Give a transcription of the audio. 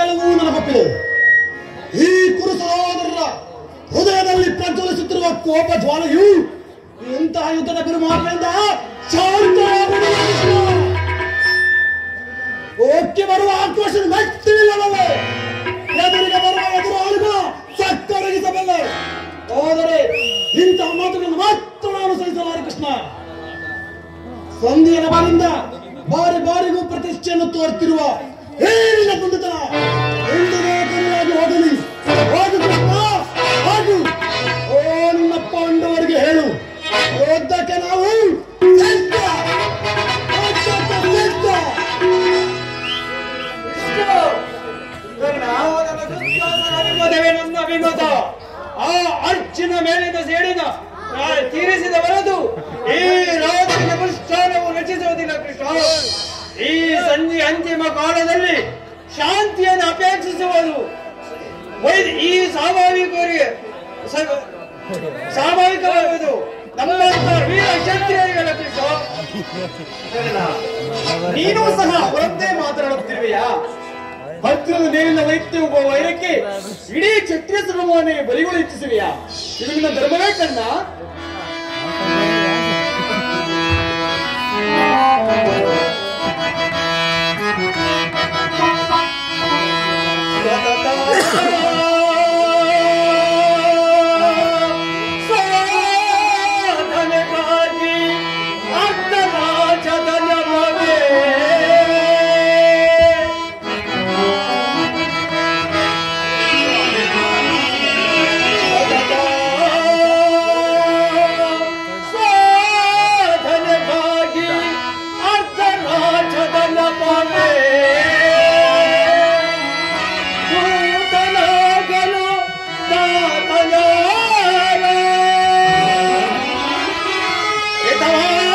ಎಲ್ಲವೂ ನನಗೊಪ್ಪಿದೆ ಈ ಕುರು ಸಹೋದರರ ಹೃದಯದಲ್ಲಿ ಪ್ರಜ್ವಲಿಸುತ್ತಿರುವ ಕೋಪ ಜ್ವಾಲೆಯು ಇಂತಹ ಯುದ್ಧದ ಬಿರುಮಾಟದಿಂದ ಶಾಂತವಾಗುವುದಿಲ್ಲ ಕೃಷ್ಣ. ಓಕೆ ಬರುವ ಆಕ್ರೋಶದ ಮೆಟ್ಟಿಲ್ಲವಲ್ಲ ಎದುರಿಗೆ ಬರುವ ಎದುರಾಳಿಗ ಸಕ್ಕರಗಿಸಬಲ್ಲ ಆದರೆ ಇಂತಹ ಮಾತುಗಳನ್ನು ಮಾತ್ರ ನಾನು ಸಹಿಸಲಾರೆ ಕೃಷ್ಣ ಸಂಧಿಯ ಬಾರಿಂದ ಬಾರಿ ಬಾರಿಗೂ ಪ್ರತಿಷ್ಠೆಯನ್ನು ತೋರ್ತಿರುವ ಹೇಳಿನ ಕುಂಡಿತನ ಎಂದಿಗೂ ಕೊನೆಯಾಗಿ ಹೋಗಲಿ ಹೋಗು ಕೃಷ್ಣ ಹೋಗು ಓ ನಿನ್ನ ಪಾಂಡವರಿಗೆ ಹೇಳು ಯುದ್ಧಕ್ಕೆ ನಾವು ಸಿದ್ಧ! ಯುದ್ಧಕ್ಕೆ ಸಿದ್ಧ! ಅಭಿಮತವೇ ನನ್ನ ಅಭಿಮತ ಆ ಅರ್ಜುನ ಮೇಲಿನ ಸೇಡಿನ ನಾನು ತೀರಿಸಿದ ಹೊರತು ಈ ರಾಜಕೀಯ ಪ್ರಸ್ಥಾನವು ರಚಿಸುವುದಿಲ್ಲ ಕೃಷ್ಣ ಈ ಸಂಜೆ ಅಂತಿಮ ಕಾಲದಲ್ಲಿ ಶಾಂತಿಯನ್ನು ಅಪೇಕ್ಷಿಸುವುದು ವೈದ್- ಈ ಸ್ವಾಭಾವಿಕರಿಗೆ ಸ- ಸ್ವಾಭಾವಿಕವಾಗುವುದು ನಮ್ಮಂತ ವೀರ ಕ್ಷತ್ರಿಯರಿಗಳ ಕೃಷ್ಣ ನೀನು ಸಹ ಅವರದ್ದೇ ಮಾತನಾಡುತ್ತಿರುವೆಯಾ ಭದ್ರದ ಮೇಲಿನ ವೈದ್ಯ ಒಬ್ಬ ವೈರಕ್ಕೆ ಇಡೀ ಕ್ಷತ್ರಿಯ ಸಮೂಹನೇ ಬಲಿಗಳು ಹೆಚ್ಚಿಸುವೆಯಾ ಇದು ನಿನ್ನ ಧರ್ಮವೇ ಕಣ್ಣ ಸತತ